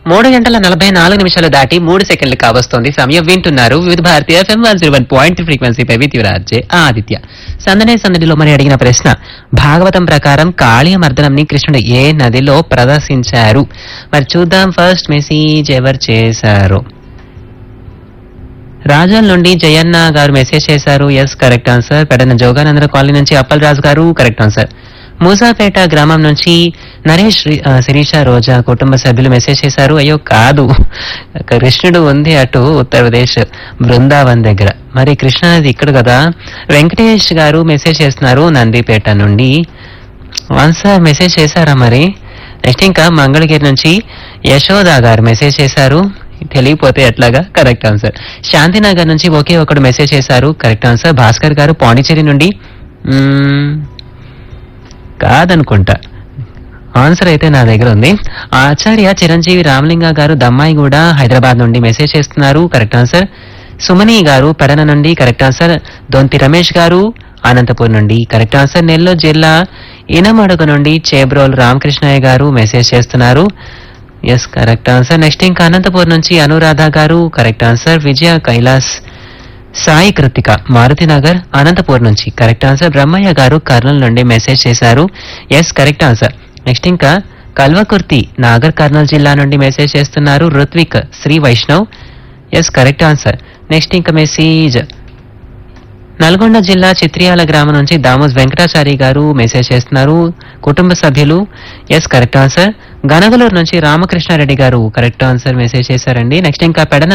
మూడు గంటల నలభై నాలుగు నిమిషాలు దాటి మూడు సెకండ్లు కావస్తోంది సమయం వింటున్నారు వివిధ భారతీయ FM one zero one point ఫ్రీక్వెన్సీపై విత్యురాజే ఆదిత్య సందనే సందడిలో మరి అడిగిన ప్రశ్న భాగవతం ప్రకారం కాళీయ మర్దనంని కృష్ణుడు ఏ నదిలో ప్రదర్శించారు మరి చూద్దాం ఫస్ట్ మెసేజ్ ఎవరు చేశారు రాజాల నుండి జయన్న గారు మెసేజ్ చేశారు ఎస్ కరెక్ట్ ఆన్సర్ పెడన జోగానందర కాలనీ నుంచి అప్పల్ రాజు గారు కరెక్ట్ ఆన్సర్ మూసాపేట గ్రామం నుంచి నరేష్ రి- ఆ, శిరీష రోజా కుటుంబ సభ్యులు మెసేజ్ చేశారు అయ్యో కాదు కృష్ణుడు ఉంది అటు ఉత్తరప్రదేశ్ బృందావన్ దగ్గర మరి కృష్ణ నది ఇక్కడ కదా వెంకటేష్ గారు మెసేజ్ చేస్తున్నారు నందిపేట నుండి ఆన్సర్ మెసేజ్ చేశారా మరి నెక్స్ట్ ఇంకా మంగళగిరి నుంచి యశోద గారు మెసేజ్ చేశారు తెలియపోతే ఎట్లాగా కరెక్ట్ ఆన్సర్ శాంతినగర్ నుంచి ఒకే ఒకడు మెసేజ్ చేశారు కరెక్ట్ ఆన్సర్ భాస్కర్ గారు పాండిచేరి నుండి మ్మ్, కాదనుకుంటా ఆన్సర్ అయితే నా దగ్గర ఉంది ఆచార్య చిరంజీవి రామలింగ గారు దమ్మాయి కూడా హైదరాబాద్ నుండి మెసేజ్ చేస్తున్నారు కరెక్ట్ ఆన్సర్ సుమని గారు పెడన నుండి కరెక్ట్ ఆన్సర్ దొంతి రమేష్ గారు అనంతపూర్ నుండి కరెక్ట్ ఆన్సర్ నెల్లూరు జిల్లా ఇనమడుగు నుండి చేబ్రోల్ రామకృష్ణయ్య గారు మెసేజ్ చేస్తున్నారు ఎస్ కరెక్ట్ ఆన్సర్ నెక్స్ట్ ఇంకా అనంతపూర్ నుంచి అనురాధ గారు కరెక్ట్ ఆన్సర్ విజయ కైలాస్ సాయి కృతిక మారుతినగర్ అనంతపూర్ నుంచి కరెక్ట్ ఆన్సర్ బ్రహ్మయ్య గారు కర్నూలు నుండి మెసేజ్ చేశారు ఎస్ కరెక్ట్ ఆన్సర్ నెక్స్ట్ ఇంకా కల్వకుర్తి నాగర్ కర్నూలు జిల్లా నుండి మెసేజ్ చేస్తున్నారు Ruthvik Sri Vaishnav yes correct answer next ఇంకా మెసేజ్ నల్గొండ జిల్లా చిత్రియాల గ్రామం నుంచి దామోస్ వెంకటాచారి గారు మెసేజ్ చేస్తున్నారు కుటుంబ సభ్యులు ఎస్ కరెక్ట్ ఆన్సర్ గనగలూరు నుంచి రామకృష్ణారెడ్డి గారు కరెక్ట్ ఆన్సర్ మెసేజ్ చేశారండి నెక్స్ట్ ఇంకా పెడన